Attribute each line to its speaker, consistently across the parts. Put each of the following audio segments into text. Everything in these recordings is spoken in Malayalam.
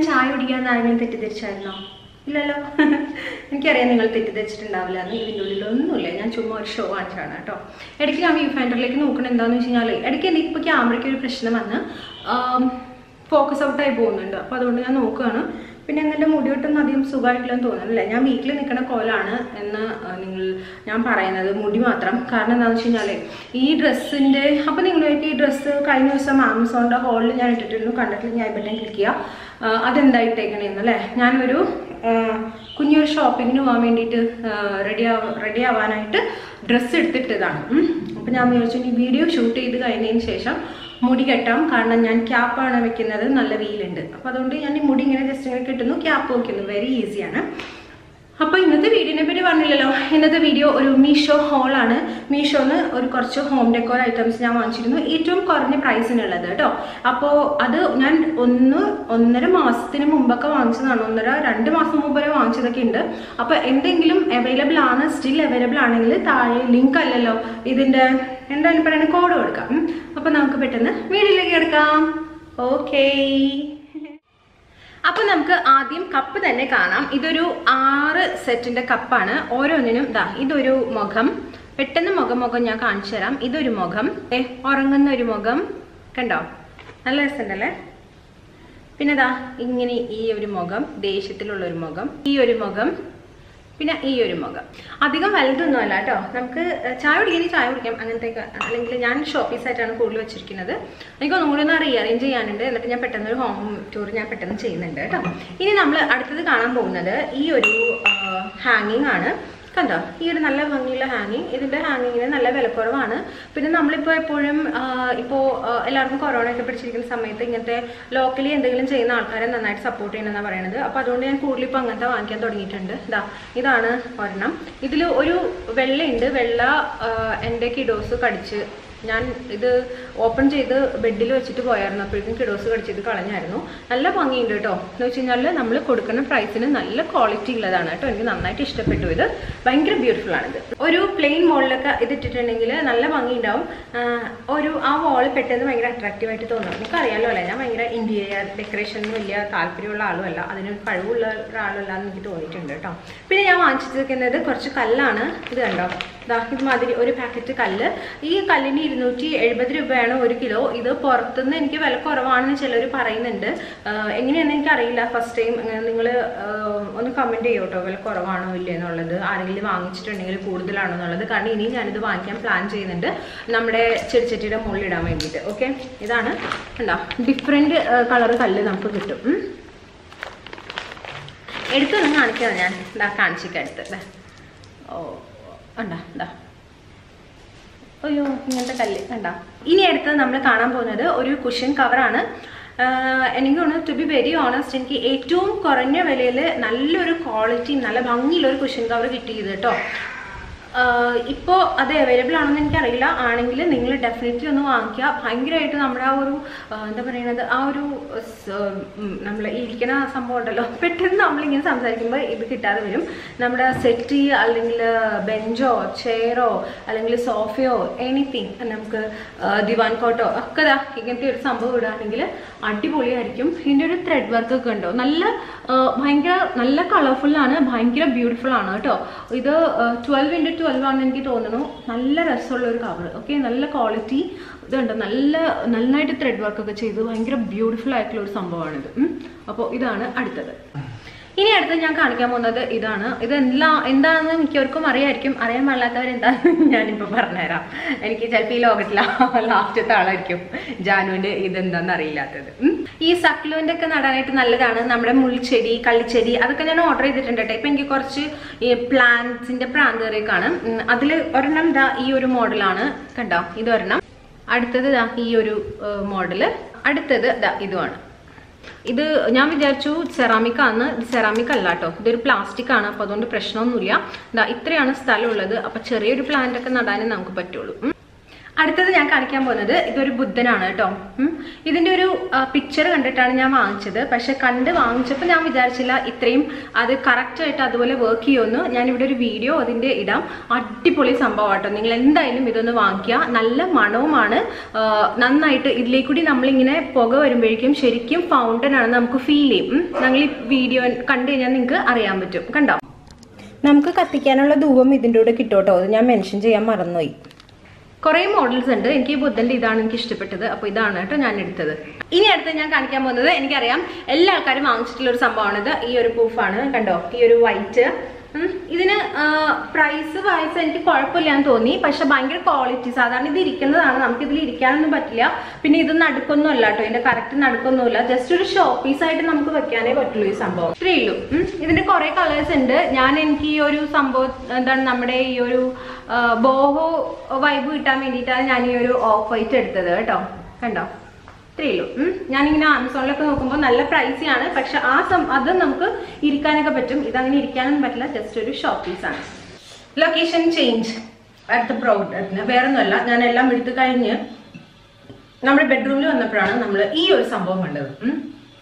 Speaker 1: ചായ കുടിക്കാൻ ആരെങ്കിലും തെറ്റിദ്ധരിച്ചായിരുന്നോ ഇല്ലല്ലോ എനിക്കറിയാം നിങ്ങൾ തെറ്റിദ്ധരിച്ചിട്ടുണ്ടാവില്ല എന്ന് ഇതിൻ്റെ ഉള്ളിൽ ഒന്നുമില്ല ഞാൻ ചുമ്മാ ഒരു ഷോ കാണിച്ചാണ് കേട്ടോ ഇടയ്ക്ക് ഞാൻ വ്യൂ ഫൈൻഡറിലേക്ക് നോക്കണം എന്താണെന്ന് വെച്ച് കഴിഞ്ഞാൽ ഇടയ്ക്ക് എനിക്ക് ഇപ്പോൾ ക്യാമറയ്ക്ക് ഒരു പ്രശ്നം വന്ന് ഫോക്കസ് ഔട്ടായി പോകുന്നുണ്ട് അപ്പോൾ അതുകൊണ്ട് ഞാൻ നോക്കുകയാണ് പിന്നെ എൻ്റെ മുടി വെട്ടൊന്നും അധികം സുഖമായിട്ടില്ലെന്ന് തോന്നുന്നില്ല ഞാൻ വീട്ടിൽ നിൽക്കുന്ന കോലാണ് എന്ന് ആ, നിങ്ങൾ ഞാൻ പറയുന്നത് മുടി മാത്രം കാരണം എന്താണെന്ന് വെച്ച് കഴിഞ്ഞാൽ ഈ ഡ്രസ്സിൻ്റെ അപ്പോൾ നിങ്ങൾ ഈ ഡ്രസ്സ് കഴിഞ്ഞ ദിവസം ആമസോണിൻ്റെ ഹോളിൽ ഞാൻ ഇട്ടിട്ടുണ്ട് കണ്ടിട്ടില്ല ഞാൻ ബട്ടൺ ക്ലിക്ക് ചെയ്യുക ആ, അതെന്തായിട്ടേക്കണേന്ന് അല്ലേ ഞാനൊരു ആ, കുഞ്ഞൊരു ഷോപ്പിങ്ങിന് പോകാൻ വേണ്ടിയിട്ട് റെഡി ആവാ റെഡി ആവാനായിട്ട് ഡ്രസ്സ് എടുത്തിട്ടതാണ് അപ്പോൾ ഞാൻ വിചാരിച്ചു ഈ വീഡിയോ ഷൂട്ട് ചെയ്ത് കഴിഞ്ഞതിന് ശേഷം മുടി കെട്ടാം കാരണം ഞാൻ ക്യാപ്പാണ് വെക്കുന്നത് നല്ല വെയിലുണ്ട് അപ്പോൾ അതുകൊണ്ട് ഞാൻ ഈ മുടി ഇങ്ങനെ ജസ്റ്റ് ഇങ്ങനെ കെട്ടുന്നു ക്യാപ്പ് വെക്കുന്നു വെരി ഈസിയാണ് അപ്പോൾ ഇന്നത്തെ വീഡിയോനെ പറ്റി പറഞ്ഞില്ലല്ലോ ഇന്നത്തെ വീഡിയോ ഒരു മീഷോ ഹോളാണ് മീഷോന്ന് ഒരു കുറച്ച് ഹോം ഡെക്കോർ ഐറ്റംസ് ഞാൻ വാങ്ങിച്ചിരുന്നു ഏറ്റവും കുറഞ്ഞ പ്രൈസിനുള്ളത് കേട്ടോ അപ്പോൾ അത് ഞാൻ ഒന്ന് ഒന്നര മാസത്തിന് മുമ്പൊക്കെ വാങ്ങിച്ചതാണ് ഒന്നര രണ്ട് മാസം മുമ്പ് വരെ വാങ്ങിച്ചതൊക്കെ ഉണ്ട് അപ്പോൾ എന്തെങ്കിലും അവൈലബിൾ ആണ് സ്റ്റിൽ അവൈലബിൾ ആണെങ്കിൽ താഴെ ലിങ്ക് അല്ലല്ലോ ഇതിൻ്റെ എന്തായാലും പറയുന്നത് കോഡ് കൊടുക്കാം ഉം. അപ്പോൾ നമുക്ക് പെട്ടെന്ന് വീഡിയോയിലേക്ക് കിടക്കാം ഓക്കേ അപ്പൊ നമുക്ക് ആദ്യം കപ്പ് തന്നെ കാണാം ഇതൊരു ആറ് സെറ്റിന്റെ കപ്പാണ് ഓരോന്നിനും ദാ ഇതൊരു മുഖം പെട്ടെന്ന് മുഖം മുഖം ഞാൻ കാണിച്ചു തരാം ഇതൊരു മുഖം ഏ ഉറങ്ങുന്ന ഒരു മുഖം കണ്ടോ നല്ല രസമുണ്ടല്ലേ പിന്നെ ദാ ഇങ്ങനെ ഈ ഒരു മുഖം ദേഷ്യത്തിലുള്ള ഒരു മുഖം ഈ ഒരു മുഖം പിന്നെ ഈ ഒരു മുഖം അധികം വലുതൊന്നും അല്ല കേട്ടോ നമുക്ക് ചായ കുടിക്കാൻ ചായ കുടിക്കാം അങ്ങനത്തെ അല്ലെങ്കിൽ ഞാൻ ഷോപ്പീസ് ആയിട്ടാണ് കൂടുതൽ വെച്ചിരിക്കുന്നത് എനിക്ക് ഒന്നും കൂടി ഒന്ന് റീഅറേഞ്ച് ചെയ്യാനുണ്ട് എന്നിട്ട് ഞാൻ പെട്ടെന്ന് ഒരു ഹോം ടൂർ ഞാൻ പെട്ടെന്ന് ചെയ്യുന്നുണ്ട് കേട്ടോ ഇനി നമ്മൾ അടുത്തത് കാണാൻ പോകുന്നത് ഈ ഒരു ഹാങ്ങിങ് ആണ് കണ്ടോ ഈ ഒരു നല്ല ഭംഗിയുള്ള ഹാങ്ങിങ് ഇതിന്റെ ഹാങ്ങിങ്ങിന് നല്ല വിലക്കുറവാണ് പിന്നെ നമ്മളിപ്പോൾ എപ്പോഴും ഇപ്പോൾ എല്ലാവർക്കും കൊറോണ ഒക്കെ പിടിച്ചിരിക്കുന്ന സമയത്ത് ഇങ്ങനത്തെ ലോക്കലി എന്തെങ്കിലും ചെയ്യുന്ന ആൾക്കാരെ നന്നായിട്ട് സപ്പോർട്ട് ചെയ്യണമെന്നാണ് പറയുന്നത് അപ്പോൾ അതുകൊണ്ട് ഞാൻ കൂടുതൽ ഇപ്പോൾ അങ്ങനത്തെ വാങ്ങിക്കാൻ തുടങ്ങിയിട്ടുണ്ട് ഇതാ ഇതാണ് ഒരെണ്ണം ഇതിൽ ഒരു വെള്ളയുണ്ട് വെള്ള ആ, എൻ്റെ കിഡോസ് കടിച്ച് ഞാൻ ഇത് ഓപ്പൺ ചെയ്ത് ബെഡിൽ വെച്ചിട്ട് പോയായിരുന്നു അപ്പോഴേക്കും കിഡോസ് കടിച്ചത് കളഞ്ഞായിരുന്നു നല്ല ഭംഗിയുണ്ട് കേട്ടോ എന്ന് വെച്ച് കഴിഞ്ഞാൽ നമ്മൾ കൊടുക്കുന്ന പ്രൈസിന് നല്ല ക്വാളിറ്റി ഉള്ളതാണ് കേട്ടോ എനിക്ക് നന്നായിട്ട് ഇഷ്ടപ്പെട്ടു ഇത് ഭയങ്കര ബ്യൂട്ടിഫുൾ ആണിത് ഒരു പ്ലെയിൻ മോളിലൊക്കെ ഇത് ഇട്ടിട്ടുണ്ടെങ്കിൽ നല്ല ഭംഗിയുണ്ടാവും ആഹ് ഒരു ആ വാൾ പെട്ടെന്ന് ഭയങ്കര അട്രാക്റ്റീവ് ആയിട്ട് തോന്നും നിങ്ങൾക്ക് അറിയാലോ അല്ലേ ഞാൻ ഭയങ്കര ഇന്റീരിയർ ഡെക്കറേഷന് വലിയ താല്പര്യമുള്ള ആളുമല്ല അതിനൊരു കഴിവുള്ള ഒരാളല്ല എന്ന് എനിക്ക് തോന്നിയിട്ടുണ്ട് കേട്ടോ പിന്നെ ഞാൻ വാങ്ങിച്ചിരിക്കുന്നത് കുറച്ച് കല്ലാണ് ഇത് കണ്ടോ ദാ ഇതുമാതിരി ഒരു പാക്കറ്റ് കല്ല് ഈ കല്ലിന് ഇരുന്നൂറ്റി എഴുപത് രൂപയാണ് ഒരു കിലോ ഇത് പുറത്തുനിന്ന് എനിക്ക് വില കുറവാണെന്ന് ചിലർ പറയുന്നുണ്ട് ആഹ് എങ്ങനെയാണെന്ന് എനിക്കറിയില്ല ഫസ്റ്റ് ടൈം നിങ്ങൾ ഒന്ന് കമൻറ്റ് ചെയ്യോ കേട്ടോ വില കുറവാണോ ഇല്ല എന്നുള്ളത് ആരെങ്കിലും വാങ്ങിച്ചിട്ടുണ്ടെങ്കിൽ കൂടുതലാണോ എന്നുള്ളത് കാരണം ഇനി ഞാനിത് വാങ്ങിക്കാൻ പ്ലാൻ ചെയ്യുന്നുണ്ട് നമ്മുടെ ചെടിച്ചട്ടിയുടെ മുകളിൽ ഇടാൻ വേണ്ടിയിട്ട് ഓക്കെ ഇതാണ് കണ്ടോ ഡിഫറെൻറ്റ് കളർ കല്ല് നമുക്ക് കിട്ടും ഉം. എടുത്തൊന്നും കാണിക്കാം ഞാൻ ഇതാ കാണിച്ചിട്ട് അടുത്ത് ദാ. ഓ ഉണ്ടാ ഇതാ അയ്യോ ഇങ്ങനത്തെ കല്ല് കണ്ട ഇനി അടുത്തത് നമ്മൾ കാണാൻ പോകുന്നത് ഒരു കുഷൻ കവറാണ് എനിക്ക് തോന്നുന്നു ടു ബി വെരി ഓണസ്റ്റ് എനിക്ക് ഏറ്റവും കുറഞ്ഞ വിലയിൽ നല്ലൊരു ക്വാളിറ്റി നല്ല ഭംഗിയുള്ള ഒരു കുഷൻ കവർ കിട്ടിയത് കേട്ടോ ഇപ്പോൾ അത് അവൈലബിൾ ആണെന്ന് എനിക്കറിയില്ല ആണെങ്കിൽ നിങ്ങൾ ഡെഫിനറ്റ്ലി ഒന്ന് വാങ്ങിക്കുക ഭയങ്കരമായിട്ട് നമ്മുടെ ആ ഒരു ആ, എന്താ പറയുന്നത് ആ ഒരു നമ്മൾ ഇരിക്കുന്ന സംഭവം ഉണ്ടല്ലോ പെട്ടെന്ന് നമ്മളിങ്ങനെ സംസാരിക്കുമ്പോൾ ഇത് കിട്ടാതെ വരും നമ്മുടെ സെറ്റ് അല്ലെങ്കിൽ ബെഞ്ചോ ചെയറോ അല്ലെങ്കിൽ സോഫയോ എനിത്തിങ് നമുക്ക് ആ, ദിവാൻ കോട്ടോ ഒക്കെ ദാ ഇങ്ങനത്തെ ഒരു സംഭവം ഇടുകയാണെങ്കിൽ അടിപൊളിയായിരിക്കും ഇതിൻ്റെ ഒരു ത്രെഡ് വർക്ക് ഒക്കെ ഉണ്ടോ നല്ല ആ, ഭയങ്കര നല്ല കളർഫുള്ളാണ് ഭയങ്കര ബ്യൂട്ടിഫുൾ ആണ് കേട്ടോ ഇത് ട്വൽവ് ഇൻറ്റു ട്വൽവ് ആണെന്ന് എനിക്ക് തോന്നുന്നു നല്ല രസമുള്ള ഒരു കവർ ഓക്കെ നല്ല ക്വാളിറ്റി ഇതുണ്ട് നല്ല നന്നായിട്ട് ത്രെഡ് വർക്ക് ഒക്കെ ചെയ്ത് ഭയങ്കര ബ്യൂട്ടിഫുൾ ആയിട്ടുള്ള ഒരു സംഭവമാണിത് അപ്പോൾ ഇതാണ് അടുത്തത് ഇനി അടുത്ത് ഞാൻ കാണിക്കാൻ പോകുന്നത് ഇതാണ് ഇത് എല്ലാ എന്താണെന്ന് മിക്കവർക്കും അറിയായിരിക്കും അറിയാൻ പാടില്ലാത്തവരെന്താണെന്ന് ഞാനിപ്പോൾ പറഞ്ഞുതരാം എനിക്ക് ചിലപ്പോൾ ഈ ലോകത്തിലെ ലാസ്റ്റത്തെ ആളായിരിക്കും ജാനുവിൻ്റെ ഇതെന്താണെന്ന് അറിയില്ലാത്തത് ഉം. ഈ സക്ലുവിൻ്റെ ഒക്കെ നടാനായിട്ട് നല്ലതാണ് നമ്മുടെ മുൾച്ചെടി കള്ളിച്ചെടി അതൊക്കെ ഞാൻ ഓർഡർ ചെയ്തിട്ടുണ്ട് കേട്ടോ ഇപ്പം എനിക്ക് കുറച്ച് ഈ പ്ലാന്റ്സിൻ്റെ പ്രാന്തേറിയൊക്കെയാണ് അതിൽ ഒരെണ്ണം ഇതാ ഈ ഒരു മോഡലാണ് കണ്ടോ ഇതൊരെണ്ണം അടുത്തത് ദാ ഈ ഒരു മോഡല് അടുത്തത് ദാ ഇതുമാണ് ഇത് ഞാൻ വിചാരിച്ചു സെറാമിക് ആണ് ഇത് സെറാമിക് അല്ല കേട്ടോ ഇതൊരു പ്ലാസ്റ്റിക് ആണ് അപ്പോൾ അതുകൊണ്ട് പ്രശ്നമൊന്നുമില്ല ദാ ഇത്രയാണ് സ്ഥലമുള്ളത് അപ്പോൾ ചെറിയൊരു പ്ലാന്റ് ഒക്കെ നടാനേ നമുക്ക് പറ്റുള്ളൂ ഉം. അടുത്തത് ഞാൻ കാണിക്കാൻ പോകുന്നത് ഇതൊരു ബുദ്ധനാണ് കേട്ടോ ഉം. ഇതിന്റെ ഒരു പിക്ചർ കണ്ടിട്ടാണ് ഞാൻ വാങ്ങിച്ചത് പക്ഷെ കണ്ട് വാങ്ങിച്ചപ്പോൾ ഞാൻ വിചാരിച്ചില്ല ഇത്രയും അത് കറക്റ്റ് ആയിട്ട് അതുപോലെ വർക്ക് ചെയ്യുമെന്ന് ഞാൻ ഇവിടെ ഒരു വീഡിയോ അതിന്റെ ഇടാം അടിപൊളി സംഭവം കേട്ടോ നിങ്ങൾ എന്തായാലും ഇതൊന്ന് വാങ്ങിക്കുക നല്ല മണവുമാണ് ആ, നന്നായിട്ട് ഇതിലേക്കൂടി നമ്മളിങ്ങനെ പുക വരുമ്പോഴേക്കും ശരിക്കും ഫൗണ്ടൻ ആണ് നമുക്ക് ഫീൽ ചെയ്യും ഉം. ഞങ്ങൾ ഈ വീഡിയോ കണ്ടു കഴിഞ്ഞാൽ നിങ്ങൾക്ക് അറിയാൻ പറ്റും കണ്ടോ നമുക്ക് കത്തിക്കാനുള്ള ധൂപം ഇതിൻ്റെ കൂടെ കിട്ടും കേട്ടോ അത് ഞാൻ മെൻഷൻ ചെയ്യാൻ മറന്നുപോയി കുറേ മോഡൽസ് ഉണ്ട് എനിക്ക് ഈ ബുദ്ധന്റെ ഇതാണ് എനിക്ക് ഇഷ്ടപ്പെട്ടത് അപ്പോൾ ഇതാണ് കേട്ടോ ഞാൻ എടുത്തത് ഇനി അടുത്ത് ഞാൻ കാണിക്കാൻ പോകുന്നത് എനിക്കറിയാം എല്ലാ ആൾക്കാരും വാങ്ങിച്ചിട്ടുള്ള ഒരു സംഭവമാണിത് ഈ ഒരു പൂഫാണ് കണ്ടോ ഈ ഒരു വൈറ്റ് ഇതിന് പ്രൈസ് വൈസ് എനിക്ക് കുഴപ്പമില്ലാന്ന് തോന്നി പക്ഷെ ഭയങ്കര ക്വാളിറ്റി സാധാരണ ഇത് ഇരിക്കുന്നതാണ് നമുക്ക് ഇതിൽ ഇരിക്കാനൊന്നും പറ്റില്ല പിന്നെ ഇത് നടുക്കൊന്നും അല്ല കേട്ടോ ഇതിന്റെ കറക്റ്റ് നടുക്കൊന്നുമില്ല ജസ്റ്റ് ഒരു ഷോ പീസ് ആയിട്ട് നമുക്ക് വെക്കാനേ പറ്റുള്ളൂ ഈ സംഭവം ഇത്രയേ ഉള്ളൂ ഉം. ഇതിന്റെ കുറെ കളേഴ്സ് ഉണ്ട് ഞാൻ എനിക്ക് ഈ ഒരു സംഭവം എന്താണ് നമ്മുടെ ഈ ഒരു ആ, ബോഹോ വൈബ് കിട്ടാൻ വേണ്ടിയിട്ടാണ് ഞാൻ ഈ ഒരു ഓഫ് വൈറ്റ് എടുത്തത് കേട്ടോ കണ്ടോ ഇത്രയേ ഉള്ളൂ ഉം. ഞാനിങ്ങനെ ആമസോണിലൊക്കെ നോക്കുമ്പോൾ നല്ല പ്രൈസി ആണ് പക്ഷെ ആ സം അത് നമുക്ക് ഇരിക്കാനൊക്കെ പറ്റും ഇതങ്ങനെ ഇരിക്കാനൊന്നും പറ്റില്ല ജസ്റ്റ് ഒരു ഷോപ്പ് പീസാണ് ലൊക്കേഷൻ ചേഞ്ച് അടുത്ത പ്രോഡക്റ്റിന് വേറെ ഒന്നുമല്ല ഞാൻ എല്ലാം എടുത്തു കഴിഞ്ഞ് നമ്മുടെ ബെഡ്റൂമിൽ വന്നപ്പോഴാണ് നമ്മൾ ഈ ഒരു സംഭവം കണ്ടത് ഉം.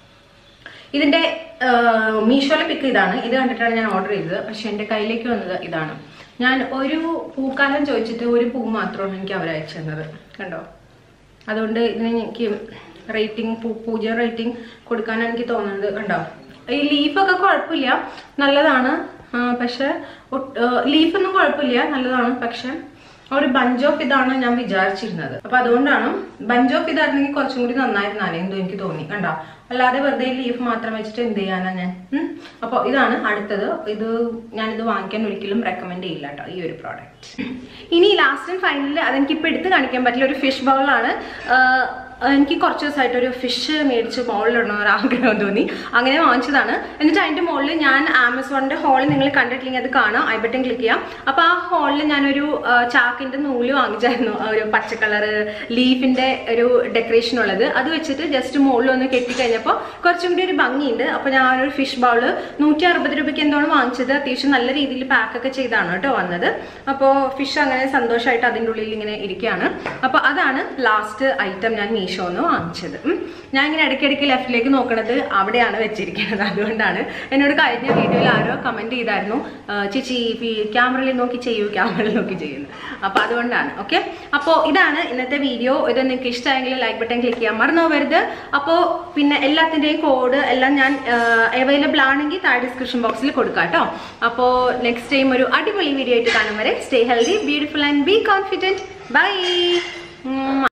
Speaker 1: ഇതിന്റെ മീഷോയിലെ പിക്ക് ഇതാണ് ഇത് കണ്ടിട്ടാണ് ഞാൻ ഓർഡർ ചെയ്തത് പക്ഷെ എൻ്റെ കയ്യിലേക്ക് വന്നത് ഇതാണ് ഞാൻ ഒരു പൂക്കാലം ചോദിച്ചിട്ട് ഒരു പൂ മാത്രമാണ് എനിക്ക് അവർ അയച്ചു തന്നത് കണ്ടോ അതുകൊണ്ട് ഇതിന് എനിക്ക് റേറ്റിംഗ് പൂ പൂജ റേറ്റിംഗ് കൊടുക്കാനാണ് എനിക്ക് തോന്നുന്നത് കണ്ടോ ഈ ലീഫൊക്കെ കുഴപ്പമില്ല നല്ലതാണ് ആ, പക്ഷെ ലീഫൊന്നും കുഴപ്പമില്ല നല്ലതാണ് പക്ഷെ ഒരു ബഞ്ച് ഓഫ് ഇതാണ് ഞാൻ വിചാരിച്ചിരുന്നത് അപ്പൊ അതുകൊണ്ടാണ് ബഞ്ച് ഓഫ് ഇതായിരുന്നെങ്കിൽ കുറച്ചും കൂടി നന്നായിരുന്നാലേ എന്തോ എനിക്ക് തോന്നി കണ്ടോ അല്ലാതെ വെറുതെ ലീഫ് മാത്രം വെച്ചിട്ട് എന്ത് ചെയ്യാനാ ഞാൻ ഉം. അപ്പോൾ ഇതാണ് അടുത്തത് ഇത് ഞാനിത് വാങ്ങിക്കാൻ ഒരിക്കലും റെക്കമെൻഡ് ചെയ്യില്ല കേട്ടോ ഈ ഒരു പ്രോഡക്റ്റ് ഇനി ലാസ്റ്റ് ആൻഡ് ഫൈനലിൽ അതെനിക്കിപ്പോൾ എടുത്ത് കാണിക്കാൻ പറ്റില്ല ഒരു ഫിഷ് ബൗളാണ് എനിക്ക് കുറച്ച് ദിവസമായിട്ട് ഒരു ഫിഷ് മേടിച്ച് മുകളിലിടണം ഒരു ആഗ്രഹം തോന്നി അങ്ങനെ വാങ്ങിച്ചതാണ് എന്നിട്ട് അതിൻ്റെ മുകളിൽ ഞാൻ ആമസോണിൻ്റെ ഹോളിൽ നിങ്ങൾ കണ്ടിട്ടില്ലെങ്കിൽ അത് കാണാം ഐ ബട്ടൺ ക്ലിക്ക് ചെയ്യാം അപ്പോൾ ആ ഹോളിൽ ഞാനൊരു ആ, ചാക്കിൻ്റെ നൂല് വാങ്ങിച്ചായിരുന്നു ആ ഒരു പച്ച കളർ ലീഫിൻ്റെ ഒരു ഡെക്കറേഷൻ ഉള്ളത് അത് വെച്ചിട്ട് ജസ്റ്റ് മുകളിൽ ഒന്ന് കെട്ടിക്കഴിഞ്ഞപ്പോൾ കുറച്ചും കൂടി ഒരു ഭംഗിയുണ്ട് അപ്പോൾ ഞാൻ ആ ഒരു ഫിഷ് ബൗള് നൂറ്റി അറുപത് രൂപയ്ക്ക് എന്താണ് വാങ്ങിച്ചത് അത്യാവശ്യം നല്ല രീതിയിൽ പാക്കൊക്കെ ചെയ്താണ് കേട്ടോ വന്നത് അപ്പോൾ ഫിഷ് അങ്ങനെ സന്തോഷമായിട്ട് അതിൻ്റെ ഉള്ളിൽ ഇങ്ങനെ ഇരിക്കുകയാണ് അപ്പോൾ അതാണ് ലാസ്റ്റ് ഐറ്റം ഞാൻ മീഷോന്ന് വാങ്ങിച്ചത് ഉം. ഞാൻ ഇങ്ങനെ ഇടയ്ക്കിടയ്ക്ക് ലെഫ്റ്റിലേക്ക് നോക്കണത് അവിടെയാണ് വെച്ചിരിക്കുന്നത് അതുകൊണ്ടാണ് എന്നോട് കഴിഞ്ഞ വീഡിയോയിൽ ആരോ കമൻറ്റ് ചെയ്തായിരുന്നു ആ, ചേച്ചി ക്യാമറയിൽ നോക്കി ചെയ്യൂ ക്യാമറയിൽ നോക്കി ചെയ്യുന്നു അപ്പോൾ അതുകൊണ്ടാണ് ഓക്കെ അപ്പോൾ ഇതാണ് ഇന്നത്തെ വീഡിയോ ഇത് നിങ്ങൾക്ക് ഇഷ്ടമായെങ്കിൽ ലൈക്ക് ബട്ടൺ ക്ലിക്ക് ചെയ്യാൻ മറന്നു പോകരുത് അപ്പോൾ പിന്നെ എല്ലാത്തിൻ്റെയും കോഡ് എല്ലാം ഞാൻ അവൈലബിൾ ആണെങ്കിൽ താഴെ ഡിസ്ക്രിപ്ഷൻ ബോക്സിൽ കൊടുക്കാം കേട്ടോ അപ്പോൾ നെക്സ്റ്റ് ടൈം ഒരു അടിപൊളി വീഡിയോ ആയിട്ട് കാണും വരെ stay healthy beautiful and be confident by